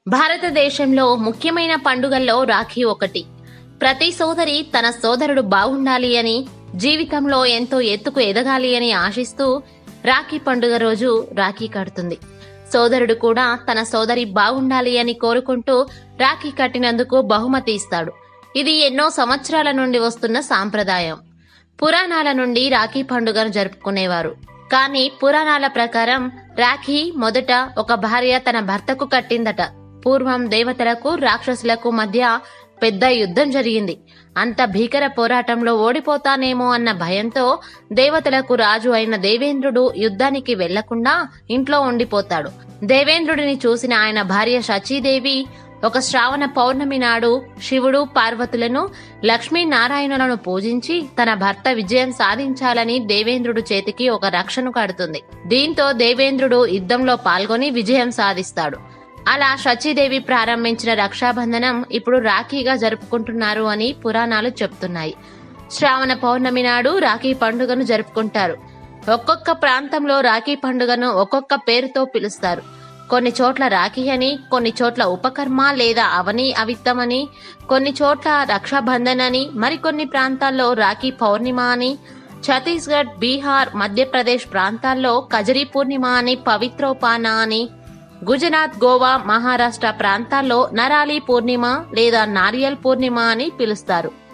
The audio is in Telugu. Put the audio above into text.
భారతదేశంలో ముఖ్యమైన పండుగల్లో రాఖీ ఒకటి ప్రతి సోదరి తన సోదరుడు బాగుండాలి అని జీవితంలో ఎంతో ఎత్తుకు ఎదగాలి అని ఆశిస్తూ రాఖీ పండుగ రోజు రాఖీ కడుతుంది సోదరుడు కూడా తన సోదరి బాగుండాలి అని కోరుకుంటూ రాఖీ కట్టినందుకు బహుమతి ఇస్తాడు ఇది ఎన్నో సంవత్సరాల నుండి వస్తున్న సాంప్రదాయం పురాణాల నుండి రాఖీ పండుగను జరుపుకునేవారు కానీ పురాణాల ప్రకారం రాఖీ మొదట ఒక భార్య తన భర్తకు కట్టిందట పూర్వం దేవతలకు రాక్షసులకు మధ్య పెద్ద యుద్ధం జరిగింది అంత భీకర పోరాటంలో ఓడిపోతానేమో అన్న భయంతో దేవతలకు రాజు అయిన దేవేంద్రుడు యుద్ధానికి వెళ్లకుండా ఇంట్లో ఉండిపోతాడు దేవేంద్రుడిని చూసిన ఆయన భార్య శచీదేవి ఒక శ్రావణ పౌర్ణమి నాడు శివుడు పార్వతులను లక్ష్మీనారాయణులను పూజించి తన భర్త విజయం సాధించాలని దేవేంద్రుడు చేతికి ఒక రక్షను కడుతుంది దీంతో దేవేంద్రుడు యుద్ధంలో పాల్గొని విజయం సాధిస్తాడు అలా శచీదేవి ప్రారంభించిన రక్షాబంధనం ఇప్పుడు రాఖీగా జరుపుకుంటున్నారు అని పురాణాలు చెప్తున్నాయి శ్రావణ పౌర్ణమి నాడు రాఖీ పండుగను జరుపుకుంటారు ఒక్కొక్క ప్రాంతంలో రాఖీ పండుగను ఒక్కొక్క పేరుతో పిలుస్తారు కొన్ని చోట్ల రాఖీ అని కొన్ని చోట్ల ఉపకర్మ లేదా అవని అవిత్తమని కొన్ని చోట్ల రక్షాబంధన్ అని మరికొన్ని ప్రాంతాల్లో రాఖీ పౌర్ణిమ అని ఛత్తీస్గఢ్ బీహార్ మధ్యప్రదేశ్ ప్రాంతాల్లో కజరీ పూర్ణిమ అని పవిత్రోపాన అని గుజరాత్ గోవా మహారాష్ట్ర ప్రాంతాల్లో నరాలి పూర్ణిమ లేదా నారియల్ పూర్ణిమ అని పిలుస్తారు